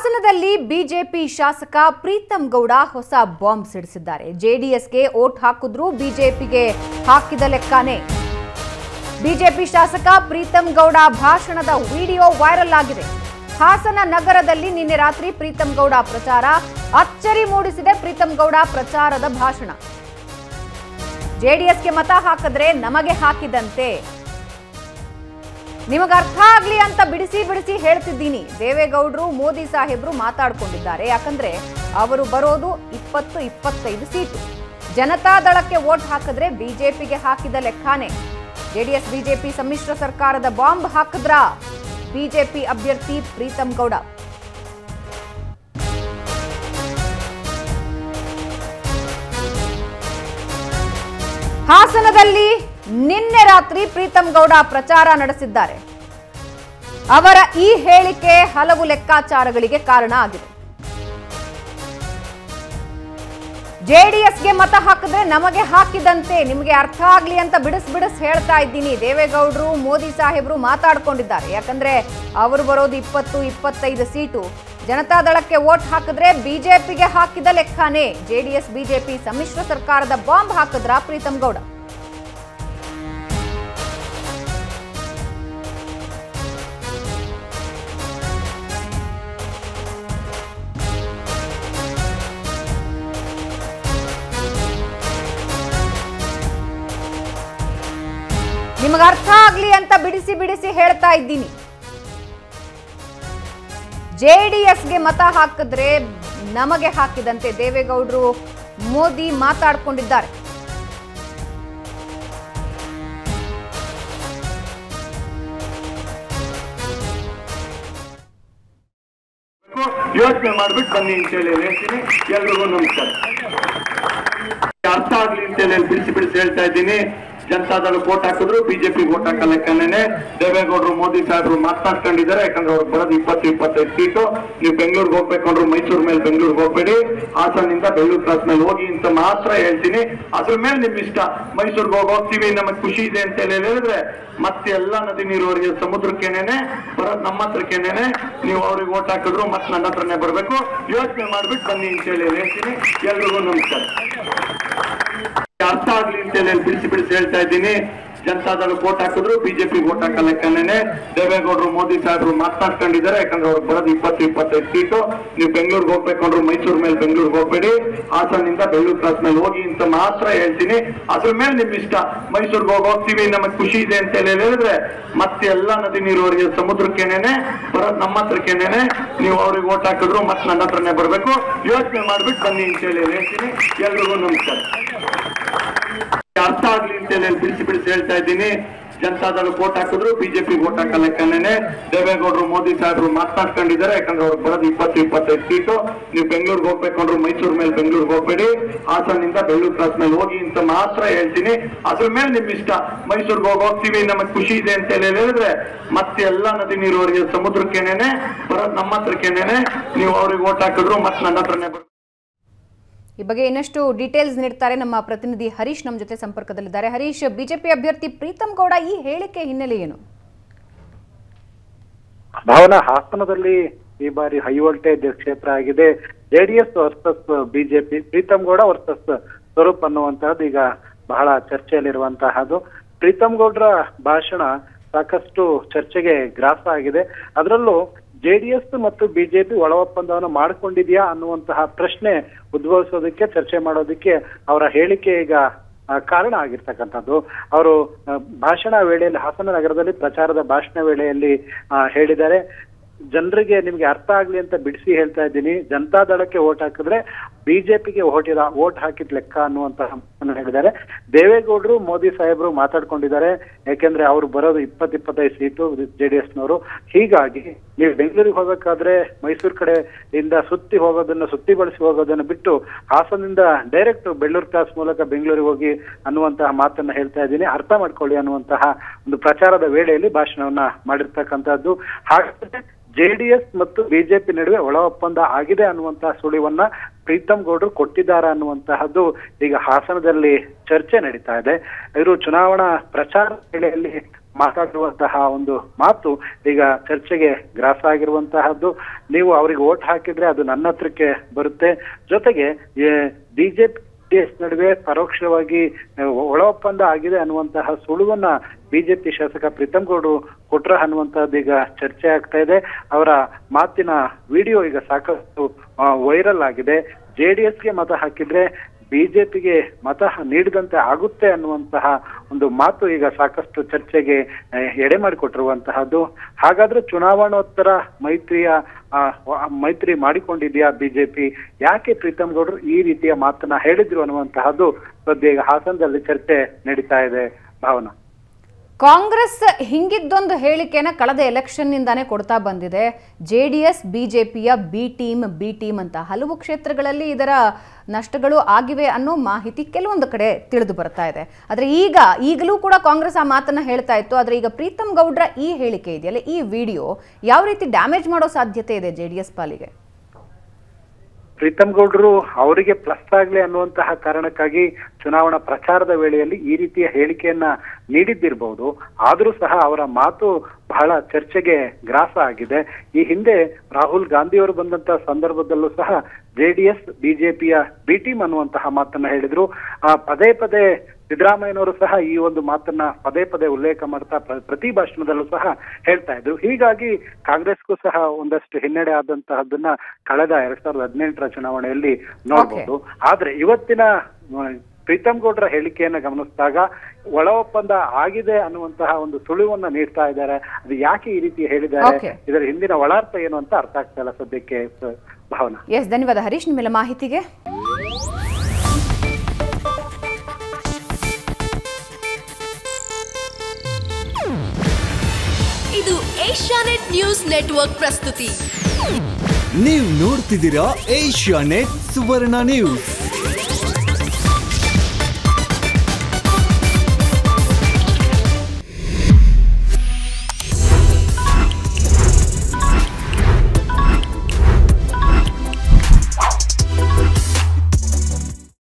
ಹಾಸನದಲ್ಲಿ ಬಿಜೆಪಿ ಶಾಸಕ ಪ್ರೀತಂ ಗೌಡ ಹೊಸ ಬಾಂಬ್ ಸಿಡಿಸಿದ್ದಾರೆ ಜೆಡಿಎಸ್ಗೆ ಓಟ್ ಹಾಕಿದ್ರು ಬಿಜೆಪಿಗೆ ಹಾಕಿದ ಲೆಕ್ಕನೇ ಬಿಜೆಪಿ ಶಾಸಕ ಪ್ರೀತಂ ಗೌಡ ಭಾಷಣದ ವಿಡಿಯೋ ವೈರಲ್ ಆಗಿದೆ ಹಾಸನ ನಗರದಲ್ಲಿ ನಿನ್ನೆ ರಾತ್ರಿ ಪ್ರೀತಂ ಗೌಡ ಪ್ರಚಾರ ಅಚ್ಚರಿ ಮೂಡಿಸಿದೆ ಪ್ರೀತಂ ಗೌಡ ಪ್ರಚಾರದ ಭಾಷಣ ಜೆಡಿಎಸ್ಗೆ ಮತ ಹಾಕಿದ್ರೆ ನಮಗೆ ಹಾಕಿದಂತೆ ನಿಮಗೆ ಅರ್ಥ ಆಗ್ಲಿ ಅಂತ ಬಿಡಿಸಿ ಬಿಡಿಸಿ ಹೇಳ್ತಿದ್ದೀನಿ ದೇವೇಗೌಡರು ಮೋದಿ ಸಾಹೇಬ್ರು ಮಾತಾಡ್ಕೊಂಡಿದ್ದಾರೆ ಯಾಕಂದ್ರೆ ಅವರು ಬರೋದು ಇಪ್ಪತ್ತು ಇಪ್ಪತ್ತೈದು ಸೀಟು ಜನತಾದಳಕ್ಕೆ ವೋಟ್ ಹಾಕಿದ್ರೆ ಬಿಜೆಪಿಗೆ ಹಾಕಿದ ಲೆಕ್ಕಾನೇ ಜೆಡಿಎಸ್ ಬಿಜೆಪಿ ಸಮ್ಮಿಶ್ರ ಸರ್ಕಾರದ ಬಾಂಬ್ ಹಾಕಿದ್ರ ಬಿಜೆಪಿ ಅಭ್ಯರ್ಥಿ ಪ್ರೀತಂ ಗೌಡ ಹಾಸನದಲ್ಲಿ ನಿನ್ನೆ ರಾತ್ರಿ ಪ್ರೀತಂ ಗೌಡ ಪ್ರಚಾರ ನಡೆಸಿದ್ದಾರೆ ಅವರ ಈ ಹೇಳಿಕೆ ಹಲವು ಲೆಕ್ಕಾಚಾರಗಳಿಗೆ ಕಾರಣ ಆಗಿದೆ ಜೆಡಿಎಸ್ಗೆ ಮತ ಹಾಕಿದ್ರೆ ನಮಗೆ ಹಾಕಿದಂತೆ ನಿಮಗೆ ಅರ್ಥ ಆಗ್ಲಿ ಅಂತ ಬಿಡಿಸ್ ಬಿಡಿಸ್ ಹೇಳ್ತಾ ಇದ್ದೀನಿ ದೇವೇಗೌಡರು ಮೋದಿ ಸಾಹೇಬ್ರು ಮಾತಾಡ್ಕೊಂಡಿದ್ದಾರೆ ಯಾಕಂದ್ರೆ ಅವರು ಬರೋದು ಇಪ್ಪತ್ತು ಇಪ್ಪತ್ತೈದು ಸೀಟು ಜನತಾದಳಕ್ಕೆ ವೋಟ್ ಹಾಕಿದ್ರೆ ಬಿಜೆಪಿಗೆ ಹಾಕಿದ ಲೆಕ್ಕನೇ ಜೆಡಿಎಸ್ ಬಿಜೆಪಿ ಸಮ್ಮಿಶ್ರ ಸರ್ಕಾರದ ಬಾಂಬ್ ಹಾಕಿದ್ರ ಪ್ರೀತಂ ಗೌಡ ನಿಮಗೆ ಅರ್ಥ ಆಗ್ಲಿ ಅಂತ ಬಿಡಿಸಿ ಬಿಡಿಸಿ ಹೇಳ್ತಾ ಇದ್ದೀನಿ ಜೆಡಿಎಸ್ಗೆ ಮತ ಹಾಕಿದ್ರೆ ನಮಗೆ ಹಾಕಿದಂತೆ ದೇವೇಗೌಡರು ಮೋದಿ ಮಾತಾಡ್ಕೊಂಡಿದ್ದಾರೆ ಯೋಚನೆ ಮಾಡ್ಬಿಟ್ಟು ಬನ್ನಿ ಅಂತ ಹೇಳಿ ಹೇಳ್ತೀನಿ ಎಲ್ರಿಗೂ ನಮಸ್ಕಾರ ಅರ್ಥ ಆಗ್ಲಿ ಅಂತ ಹೇಳಿ ಬಿಡಿಸಿ ಬಿಡಿಸಿ ಹೇಳ್ತಾ ಇದ್ದೀನಿ ಜನತಾದಳ ವೋಟ್ ಹಾಕಿದ್ರು ಬಿಜೆಪಿ ವೋಟ್ ಹಾಕೋ ಲೆಕ್ಕನೇ ದೇವೇಗೌಡರು ಮೋದಿ ಸಾಹೇಬರು ಮಾತನಾಡ್ಕೊಂಡಿದ್ದಾರೆ ಯಾಕಂದ್ರೆ ಅವ್ರು ಬರೋದು ಇಪ್ಪತ್ತು ಇಪ್ಪತ್ತೈದು ಸೀಟು ನೀವು ಬೆಂಗಳೂರಿಗೆ ಹೋಗ್ಬೇಕಂದ್ರು ಮೈಸೂರು ಮೇಲೆ ಬೆಂಗಳೂರಿಗೆ ಹೋಗ್ಬೇಡಿ ಹಾಸನಿಂದ ಬೆಂಗಳೂರು ಕ್ರಾಸ್ ಮೇಲೆ ಹೋಗಿ ಅಂತ ಮಾತ್ರ ಹೇಳ್ತೀನಿ ಅದ್ರ ಮೇಲೆ ನಿಮ್ ಇಷ್ಟ ಮೈಸೂರಿಗೆ ಹೋಗಿ ಹೋಗ್ತೀವಿ ನಮಗೆ ಖುಷಿ ಇದೆ ಅಂತ ಹೇಳಿ ಹೇಳಿದ್ರೆ ಮತ್ತೆ ಎಲ್ಲ ನದಿ ನೀರು ಅವರಿಗೆ ಸಮುದ್ರಕ್ಕೇನೇನೆ ಬರೋದು ನಮ್ಮ ಹತ್ರಕ್ಕೇನೇನೆ ನೀವು ಅವ್ರಿಗೆ ಓಟ್ ಹಾಕಿದ್ರು ಮತ್ತೆ ನನ್ನ ಹತ್ರನೇ ಬರಬೇಕು ಯೋಚನೆ ಮಾಡ್ಬಿಟ್ಟು ಬನ್ನಿ ಅಂತ ಹೇಳಿ ಹೇಳ್ತೀನಿ ಎಲ್ರಿಗೂ ನಮಸ್ಕಾರ ಅರ್ಥ ಆಗ್ಲಿ ಅಂತ ಹೇಳಿ ಬಿಡಿಸಿ ಬಿಡಿಸಿ ಹೇಳ್ತಾ ಇದ್ದೀನಿ ಜನತಾದಳ ವೋಟ್ ಹಾಕಿದ್ರು ಬಿಜೆಪಿ ವೋಟ್ ಹಾಕೋ ಲೆಕ್ಕನೇ ದೇವೇಗೌಡರು ಮೋದಿ ಸಾಹೇಬರು ಮಾತನಾಡ್ಕೊಂಡಿದ್ದಾರೆ ಯಾಕಂದ್ರೆ ಅವ್ರು ಬರೋದು ಇಪ್ಪತ್ತು ಇಪ್ಪತ್ತೈದು ಸೀಟು ನೀವು ಬೆಂಗಳೂರಿಗೆ ಹೋಗ್ಬೇಕಂದ್ರು ಮೈಸೂರು ಮೇಲೆ ಬೆಂಗಳೂರಿಗೆ ಹೋಗ್ಬೇಡಿ ಹಾಸನಿಂದ ಬೆಂಗಳೂರು ಕ್ರಾಸ್ ಮೇಲೆ ಹೋಗಿ ಅಂತ ಮಾತ್ರ ಹೇಳ್ತೀನಿ ಅದ್ರ ಮೇಲೆ ನಿಮ್ ಇಷ್ಟ ಮೈಸೂರಿಗೆ ಹೋಗಿ ಹೋಗ್ತೀವಿ ನಮಗೆ ಖುಷಿ ಇದೆ ಅಂತ ಹೇಳಿ ಹೇಳಿದ್ರೆ ಮತ್ತೆ ಎಲ್ಲ ನದಿ ನೀರು ಅವರಿಗೆ ಸಮುದ್ರಕ್ಕೇನೇನೆ ಬರೋದು ನಮ್ಮ ಹತ್ರಕ್ಕೇನೇನೆ ನೀವು ಅವ್ರಿಗೆ ಓಟ್ ಹಾಕಿದ್ರು ಮತ್ತೆ ನನ್ನ ಹತ್ರನೇ ಬರಬೇಕು ಯೋಚನೆ ಮಾಡ್ಬಿಟ್ಟು ಬನ್ನಿ ಅಂತ ಹೇಳಿ ಹೇಳ್ತೀನಿ ಎಲ್ರಿಗೂ ನಮಸ್ಕಾರ ಅರ್ಥ ಆಗ್ಲಿ ಅಂತ ಹೇಳಿ ಬಿಡಿಸಿ ಬಿಡಿಸಿ ಹೇಳ್ತಾ ಇದ್ದೀನಿ ಜನತಾದಳ ವೋಟ್ ಹಾಕಿದ್ರು ಬಿಜೆಪಿ ವೋಟ್ ಹಾಕೋ ಲೆಕ್ಕನೇ ದೇವೇಗೌಡರು ಮೋದಿ ಸಾಹೇಬರು ಮಾತನಾಡ್ಕೊಂಡಿದ್ದಾರೆ ಯಾಕಂದ್ರೆ ಅವ್ರು ಬರೋದು ಇಪ್ಪತ್ತು ಇಪ್ಪತ್ತೈದು ಸೀಟು ನೀವು ಬೆಂಗಳೂರಿಗೆ ಹೋಗ್ಬೇಕಂದ್ರು ಮೈಸೂರು ಮೇಲೆ ಬೆಂಗಳೂರಿಗೆ ಹೋಗ್ಬೇಡಿ ಹಾಸನಿಂದ ಬೆಂಗಳೂರು ಕ್ರಾಸ್ ಮೇಲೆ ಹೋಗಿ ಅಂತ ಮಾತ್ರ ಹೇಳ್ತೀನಿ ಅದ್ರ ಮೇಲೆ ನಿಮ್ ಇಷ್ಟ ಮೈಸೂರಿಗೆ ಹೋಗಿ ಹೋಗ್ತೀವಿ ನಮಗೆ ಖುಷಿ ಇದೆ ಅಂತ ಹೇಳಿ ಹೇಳಿದ್ರೆ ಮತ್ತೆ ಎಲ್ಲ ನದಿ ನೀರು ಅವರಿಗೆ ಸಮುದ್ರಕ್ಕೇನೇನೆ ಬರೋದು ನಮ್ಮ ಹತ್ರಕ್ಕೇನೇನೆ ನೀವು ಅವ್ರಿಗೆ ಓಟ್ ಹಾಕಿದ್ರು ಮತ್ತೆ ನನ್ನ ಹತ್ರನೇ ಬರ್ಬೇಕು ಈ ಬಗ್ಗೆ ಇನ್ನಷ್ಟು ಡೀಟೇಲ್ಸ್ ನೀಡ್ತಾರೆ ನಮ್ಮ ಪ್ರತಿನಿಧಿ ಹರೀಶ್ ನಮ್ಮ ಜೊತೆ ಸಂಪರ್ಕದಲ್ಲಿದ್ದಾರೆ ಹರೀಶ್ ಬಿಜೆಪಿ ಅಭ್ಯರ್ಥಿ ಪ್ರೀತಂ ಗೌಡ ಈ ಹೇಳಿಕೆ ಹಿನ್ನೆಲೆ ಏನು ಭಾವನಾ ಹಾಸನದಲ್ಲಿ ಈ ಬಾರಿ ಹೈ ವೋಲ್ಟೇಜ್ ಕ್ಷೇತ್ರ ಆಗಿದೆ JDS versus BJP Preetham Gowda versus Swaroop ಅನ್ನುವಂತಹದ್ದು ಈಗ ಬಹಳ ಚರ್ಚೆಯಲ್ಲಿರುವಂತಹದ್ದು ಪ್ರೀತಮ್ ಗೌಡ್ರ ಭಾಷಣ ಸಾಕಷ್ಟು ಚರ್ಚೆಗೆ ಗ್ರಾಸ ಆಗಿದೆ ಅದರಲ್ಲೂ ಜೆಡಿಎಸ್ ಮತ್ತು ಬಿಜೆಪಿ ಒಳ ಒಪ್ಪಂದವನ್ನು ಮಾಡಿಕೊಂಡಿದ್ಯಾ ಅನ್ನುವಂತಹ ಪ್ರಶ್ನೆ ಉದ್ಭವಿಸೋದಕ್ಕೆ ಚರ್ಚೆ ಮಾಡೋದಕ್ಕೆ ಅವರ ಹೇಳಿಕೆ ಈಗ ಆ, ಕಾರಣ ಆಗಿರ್ತಕ್ಕಂಥದ್ದು ಅವರು ಆ, ಭಾಷಣ ವೇಳೆಯಲ್ಲಿ ಹಾಸನ ನಗರದಲ್ಲಿ ಪ್ರಚಾರದ ಭಾಷಣ ವೇಳೆಯಲ್ಲಿ ಆ, ಹೇಳಿದ್ದಾರೆ ಜನರಿಗೆ ನಿಮ್ಗೆ ಅರ್ಥ ಆಗ್ಲಿ ಅಂತ ಬಿಡಿಸಿ ಹೇಳ್ತಾ ಇದ್ದೀನಿ ಜನತಾದಳಕ್ಕೆ ಓಟ್ ಹಾಕಿದ್ರೆ ಬಿಜೆಪಿಗೆ ಓಟಿರ ಓಟ್ ಹಾಕಿದ್ ಲೆಕ್ಕ ಅನ್ನುವಂತಹ ಮಾತನ್ನ ಹೇಳಿದ್ದಾರೆ ದೇವೇಗೌಡರು ಮೋದಿ ಸಾಹೇಬರು ಮಾತಾಡ್ಕೊಂಡಿದ್ದಾರೆ ಯಾಕೆಂದ್ರೆ ಅವ್ರು ಬರೋದು ಇಪ್ಪತ್ ಇಪ್ಪತ್ತೈದು ಸೀಟು ಜೆಡಿಎಸ್ ನವರು ಹೀಗಾಗಿ ನೀವು ಬೆಂಗಳೂರಿಗೆ ಹೋಗಬೇಕಾದ್ರೆ ಮೈಸೂರು ಕಡೆ ಇಂದ ಸುತ್ತಿ ಹೋಗೋದನ್ನ ಸುತ್ತಿ ಬಳಸಿ ಹೋಗೋದನ್ನ ಬಿಟ್ಟು ಹಾಸನದಿಂದ ಡೈರೆಕ್ಟ್ ಬೆಳ್ಳೂರು ಕ್ರಾಸ್ ಮೂಲಕ ಬೆಂಗಳೂರಿಗೆ ಹೋಗಿ ಅನ್ನುವಂತಹ ಮಾತನ್ನ ಹೇಳ್ತಾ ಇದ್ದೀನಿ ಅರ್ಥ ಮಾಡ್ಕೊಳ್ಳಿ ಅನ್ನುವಂತಹ ಒಂದು ಪ್ರಚಾರದ ವೇಳೆಯಲ್ಲಿ ಭಾಷಣವನ್ನ ಮಾಡಿರ್ತಕ್ಕಂಥದ್ದು ಹಾಗಾದ್ರೆ ಜೆಡಿಎಸ್ ಮತ್ತು ಬಿಜೆಪಿ ನಡುವೆ ಒಳ ಒಪ್ಪಂದ ಆಗಿದೆ ಅನ್ನುವಂತಹ ಸುಳಿವನ್ನ ಪ್ರೀತಮ್ ಗೌಡ್ರು ಕೊಟ್ಟಿದ್ದಾರಾ ಅನ್ನುವಂತಹದ್ದು ಈಗ ಹಾಸನದಲ್ಲಿ ಚರ್ಚೆ ನಡೀತಾ ಇದೆ ಇವರು ಚುನಾವಣಾ ಪ್ರಚಾರ ವೇಳೆಯಲ್ಲಿ ಮಾತಾಡಿರುವಂತಹ ಒಂದು ಮಾತು ಈಗ ಚರ್ಚೆಗೆ ಗ್ರಾಸ ಆಗಿರುವಂತಹದ್ದು ನೀವು ಅವರಿಗೆ ಓಟ್ ಹಾಕಿದ್ರೆ ಅದು ನನ್ನ ಹತ್ರಕ್ಕೆ ಬರುತ್ತೆ ಜೊತೆಗೆ ಬಿಜೆಪಿ ಜೆಡಿಎಸ್ ನಡುವೆ ಪರೋಕ್ಷವಾಗಿ ಆ, ಒಳ ಒಪ್ಪಂದ ಆಗಿದೆ ಅನ್ನುವಂತಹ ಸುಳುವನ್ನ ಬಿಜೆಪಿ ಶಾಸಕ ಪ್ರೀತಮ್ ಗೌಡ್ರು ಕೊಟ್ರ ಅನ್ನುವಂತಹದ್ದು ಈಗ ಚರ್ಚೆ ಆಗ್ತಾ ಇದೆ ಅವರ ಮಾತಿನ ವಿಡಿಯೋ ಈಗ ಸಾಕಷ್ಟು ವೈರಲ್ ಆಗಿದೆ ಜೆಡಿಎಸ್ಗೆ ಮತ ಹಾಕಿದ್ರೆ ಬಿಜೆಪಿಗೆ ಮತ ನೀಡಿದಂತೆ ಆಗುತ್ತೆ ಅನ್ನುವಂತಹ ಒಂದು ಮಾತು ಈಗ ಸಾಕಷ್ಟು ಚರ್ಚೆಗೆ ಆ, ಎಡೆ ಮಾಡಿಕೊಟ್ಟಿರುವಂತಹದ್ದು ಹಾಗಾದ್ರೆ ಚುನಾವಣೋತ್ತರ ಮೈತ್ರಿಯ ಆ, ವ- ಮೈತ್ರಿ ಮಾಡಿಕೊಂಡಿದ್ಯಾ ಬಿಜೆಪಿ ಯಾಕೆ ಪ್ರೀತಮ್ ಗೌಡ್ರು ಈ ರೀತಿಯ ಮಾತನ್ನ ಹೇಳಿದ್ರು ಅನ್ನುವಂತಹದ್ದು ಸದ್ಯ ಈಗ ಹಾಸನದಲ್ಲಿ ಚರ್ಚೆ ನಡೀತಾ ಇದೆ ಭಾವನಾ ಕಾಂಗ್ರೆಸ್ ಹಿಂಗಿದ್ದೊಂದು ಹೇಳಿಕೆನ ಕಳೆದ ಎಲೆಕ್ಷನ್ನಿಂದಾನೇ ಕೊಡ್ತಾ ಬಂದಿದೆ ಜೆ ಡಿ ಎಸ್ ಬಿಜೆಪಿಯ ಬಿ ಟೀಮ್ ಬಿ ಟೀಮ್ ಅಂತ ಹಲವು ಕ್ಷೇತ್ರಗಳಲ್ಲಿ ಇದರ ನಷ್ಟಗಳು ಆಗಿವೆ ಅನ್ನೋ ಮಾಹಿತಿ ಕೆಲವೊಂದು ಕಡೆ ತಿಳಿದು ಬರ್ತಾ ಇದೆ ಆದರೆ ಈಗ ಈಗಲೂ ಕೂಡ ಕಾಂಗ್ರೆಸ್ ಆ ಮಾತನ್ನ ಹೇಳ್ತಾ ಇತ್ತು ಆದರೆ ಈಗ ಪ್ರೀತಮ್ ಗೌಡ್ರ ಈ ಹೇಳಿಕೆ ಇದೆಯಲ್ಲ ಈ ವಿಡಿಯೋ ಯಾವ ರೀತಿ ಡ್ಯಾಮೇಜ್ ಮಾಡೋ ಸಾಧ್ಯತೆ ಇದೆ ಜೆ ಡಿ ಎಸ್ ಪಾಲಿಗೆ ಪ್ರೀತಮ್ ಗೌಡ್ರು ಅವರಿಗೆ ಪ್ಲಸ್ ಆಗ್ಲಿ ಅನ್ನುವಂತಹ ಕಾರಣಕ್ಕಾಗಿ ಚುನಾವಣಾ ಪ್ರಚಾರದ ವೇಳೆಯಲ್ಲಿ ಈ ರೀತಿಯ ಹೇಳಿಕೆಯನ್ನ ನೀಡಿದ್ದಿರಬಹುದು ಆದ್ರೂ ಸಹ ಅವರ ಮಾತು ಬಹಳ ಚರ್ಚೆಗೆ ಗ್ರಾಸ ಆಗಿದೆ ಈ ಹಿಂದೆ ರಾಹುಲ್ ಗಾಂಧಿಯವರು ಬಂದಂತಹ ಸಂದರ್ಭದಲ್ಲೂ ಸಹ ಜೆಡಿಎಸ್ ಬಿಜೆಪಿಯ ಬಿ ಟೀಮ್ ಅನ್ನುವಂತಹ ಮಾತನ್ನ ಹೇಳಿದ್ರು ಆ ಪದೇ ಪದೇ ಸಿದ್ದರಾಮಯ್ಯನವರು ಸಹ ಈ ಒಂದು ಮಾತನ್ನ ಪದೇ ಪದೇ ಉಲ್ಲೇಖ ಮಾಡ್ತಾ ಪ್ರ- ಪ್ರತಿ ಭಾಷಣದಲ್ಲೂ ಸಹ ಹೇಳ್ತಾ ಇದ್ರು ಹೀಗಾಗಿ ಕಾಂಗ್ರೆಸ್ಗೂ ಸಹ ಒಂದಷ್ಟು ಹಿನ್ನಡೆ ಆದಂತಹದ್ದನ್ನ ಕಳೆದ ಎರಡ್ ಸಾವಿರದ ಹದಿನೆಂಟರ ಚುನಾವಣೆಯಲ್ಲಿ ನೋಡಬಹುದು ಆದ್ರೆ ಇವತ್ತಿನ ಮ, ಪ್ರೀತಮ್ ಗೌಡ್ರ ಹೇಳಿಕೆಯನ್ನ ಗಮನಿಸಿದಾಗ ಒಳ ಒಪ್ಪಂದ ಆಗಿದೆ ಅನ್ನುವಂತಹ ಒಂದು ಸುಳಿವನ್ನ ನೀಡ್ತಾ ಇದ್ದಾರೆ ಅದು ಯಾಕೆ ಈ ರೀತಿ ಹೇಳಿದ್ದಾರೆ Okay. ಇದರ ಹಿಂದಿನ ಒಳಾರ್ಥ ಏನು ಅಂತ ಅರ್ಥ ಆಗ್ತಾ ಇಲ್ಲ ಸದ್ಯಕ್ಕೆ ಸ- ಭಾವನಾ ಎಸ್ ಧನ್ಯವಾದ ಹರೀಶ್ ನಿಮ್ಮೆಲ್ಲ ಮಾಹಿತಿಗೆ ಇದು ಏಷ್ಯಾನೆಟ್ ನ್ಯೂಸ್ ನೆಟ್ವರ್ಕ್ ಪ್ರಸ್ತುತಿ ನೀವು ನೋಡ್ತಿದ್ದೀರಾ ಏಷ್ಯಾ ನೆಟ್ ಸುವರ್ಣ ನ್ಯೂಸ್